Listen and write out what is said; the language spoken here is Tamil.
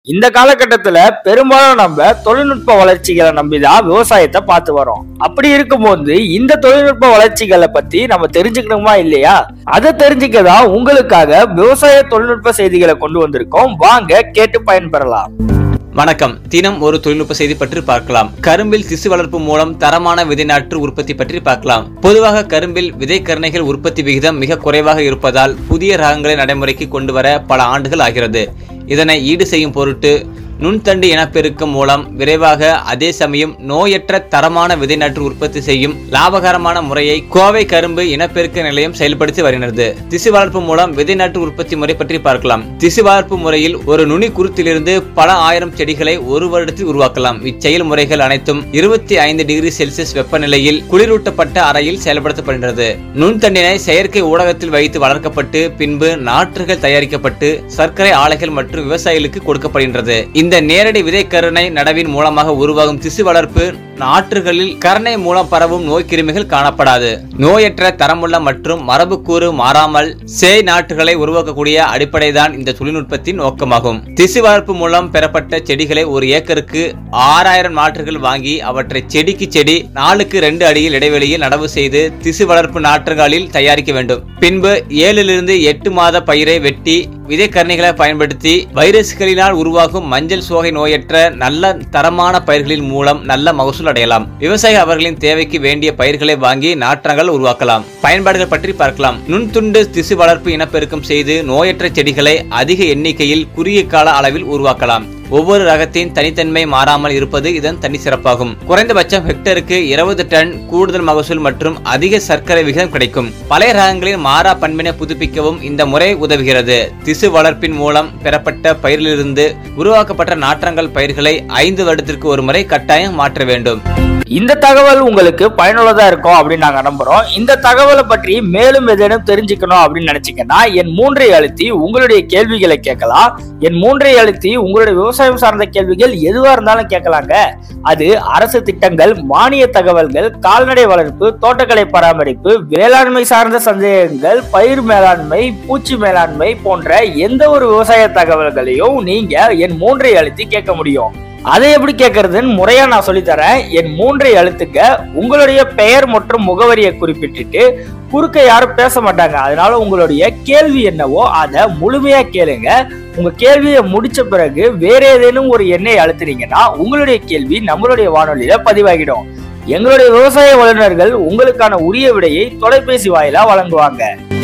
இந்த காலகட்டத்துல பெரும்பாலும் நம்ம தொழில்நுட்ப வளர்ச்சிகளை நம்பிதான் விவசாயத்தை பார்த்து வரோம் அப்படி இருக்கும்போது இந்த தொழில்நுட்ப வளர்ச்சிகளை பத்தி நம்ம தெரிஞ்சுக்கணுமா இல்லையா அதை தெரிஞ்சுக்கதான் உங்களுக்காக விவசாய தொழில்நுட்ப செய்திகளை கொண்டு வந்திருக்கோம் வாங்க கேட்டு பயன்பெறலாம் வணக்கம் தினம் ஒரு தொழில்நுட்ப செய்தி பற்றி பார்க்கலாம் கரும்பில் திசு வளர்ப்பு மூலம் தரமான விதை நாற்று உற்பத்தி பற்றி பார்க்கலாம் பொதுவாக கரும்பில் விதை கருணைகள் உற்பத்தி விகிதம் மிக குறைவாக இருப்பதால் புதிய ரகங்களை நடைமுறைக்கு கொண்டு வர பல ஆண்டுகள் ஆகிறது இதனை ஈடு செய்யும் பொருட்டு நுண்தண்டு இனப்பெருக்கம் மூலம் விரைவாக அதே சமயம் நோயற்ற தரமான விதை நாற்று உற்பத்தி செய்யும் லாபகரமான முறையை கோவை கரும்பு இனப்பெருக்க நிலையம் செயல்படுத்தி வருகிறது திசு வளர்ப்பு மூலம் விதை நாற்று உற்பத்தி முறை பற்றி பார்க்கலாம் திசு வளர்ப்பு முறையில் ஒரு நுனி குருத்திலிருந்து பல ஆயிரம் செடிகளை ஒரு வருடத்தில் உருவாக்கலாம் இச்செயல் முறைகள் அனைத்தும் இருபத்தி ஐந்து டிகிரி செல்சியஸ் வெப்பநிலையில் குளிரூட்டப்பட்ட அறையில் செயல்படுத்தப்படுகிறது நுண்தண்டினை செயற்கை ஊடகத்தில் வைத்து வளர்க்கப்பட்டு பின்பு நாற்றுகள் தயாரிக்கப்பட்டு சர்க்கரை ஆலைகள் மற்றும் விவசாயிகளுக்கு கொடுக்கப்படுகின்றது இந்த நேரடி விதைக்கருணை நடவின் மூலமாக உருவாகும் திசு வளர்ப்பு நாற்றுகளில் கருணை மூலம் பரவும் நோய் கிருமிகள் காணப்படாது நோயற்ற தரமுள்ள மற்றும் மரபுக்கூறு மாறாமல் சேய் நாட்டுகளை உருவாக்கக்கூடிய அடிப்படைதான் இந்த தொழில்நுட்பத்தின் நோக்கமாகும் திசு வளர்ப்பு மூலம் பெறப்பட்ட செடிகளை ஒரு ஏக்கருக்கு ஆறாயிரம் நாற்றுகள் வாங்கி அவற்றை செடிக்கு செடி நாலுக்கு ரெண்டு அடியில் இடைவெளியில் நடவு செய்து திசு வளர்ப்பு நாற்றுகளில் தயாரிக்க வேண்டும் பின்பு ஏழிலிருந்து எட்டு மாத பயிரை வெட்டி விதைக்கரணிகளை பயன்படுத்தி வைரஸ்களினால் உருவாகும் மஞ்சள் சோகை நோயற்ற நல்ல தரமான பயிர்களின் மூலம் நல்ல மகசூல் அடையலாம் விவசாயி அவர்களின் தேவைக்கு வேண்டிய பயிர்களை வாங்கி நாற்றங்கள் உருவாக்கலாம் பயன்பாடுகள் பற்றி பார்க்கலாம் நுண்துண்டு திசு வளர்ப்பு இனப்பெருக்கம் செய்து நோயற்ற செடிகளை அதிக எண்ணிக்கையில் குறுகிய கால அளவில் உருவாக்கலாம் ஒவ்வொரு ரகத்தின் தனித்தன்மை மாறாமல் இருப்பது இதன் தனி சிறப்பாகும் குறைந்தபட்சம் ஹெக்டருக்கு இருபது டன் கூடுதல் மகசூல் மற்றும் அதிக சர்க்கரை விகிதம் கிடைக்கும் பழைய ரகங்களின் மாறா பண்பினை புதுப்பிக்கவும் இந்த முறை உதவுகிறது திசு வளர்ப்பின் மூலம் பெறப்பட்ட பயிரிலிருந்து உருவாக்கப்பட்ட நாற்றங்கள் பயிர்களை ஐந்து வருடத்திற்கு ஒரு முறை கட்டாயம் மாற்ற வேண்டும் இந்த தகவல் உங்களுக்கு பயனுள்ளதா இருக்கும் அப்படின்னு நாங்க நம்புறோம் இந்த தகவலை பற்றி மேலும் ஏதேனும் தெரிஞ்சுக்கணும் அப்படின்னு நினைச்சீங்கன்னா என் மூன்றை அழுத்தி உங்களுடைய கேள்விகளை கேட்கலாம் என் மூன்றை அழுத்தி உங்களுடைய விவசாயம் சார்ந்த கேள்விகள் எதுவா இருந்தாலும் கேட்கலாங்க அது அரசு திட்டங்கள் மானிய தகவல்கள் கால்நடை வளர்ப்பு தோட்டக்கலை பராமரிப்பு வேளாண்மை சார்ந்த சந்தேகங்கள் பயிர் மேலாண்மை பூச்சி மேலாண்மை போன்ற எந்த ஒரு விவசாய தகவல்களையும் நீங்க என் மூன்றை அழுத்தி கேட்க முடியும் அதை எப்படி கேட்கறதுன்னு முறையா நான் சொல்லித்தரேன் என் மூன்றை அழுத்துக்க உங்களுடைய பெயர் மற்றும் முகவரியை குறிப்பிட்டுட்டு குறுக்க யாரும் பேச மாட்டாங்க அதனால உங்களுடைய கேள்வி என்னவோ அதை முழுமையா கேளுங்க உங்க கேள்வியை முடிச்ச பிறகு வேற ஏதேனும் ஒரு எண்ணை அழுத்துனீங்கன்னா உங்களுடைய கேள்வி நம்மளுடைய வானொலியில பதிவாகிடும் எங்களுடைய விவசாய வல்லுநர்கள் உங்களுக்கான உரிய விடையை தொலைபேசி வாயிலா வழங்குவாங்க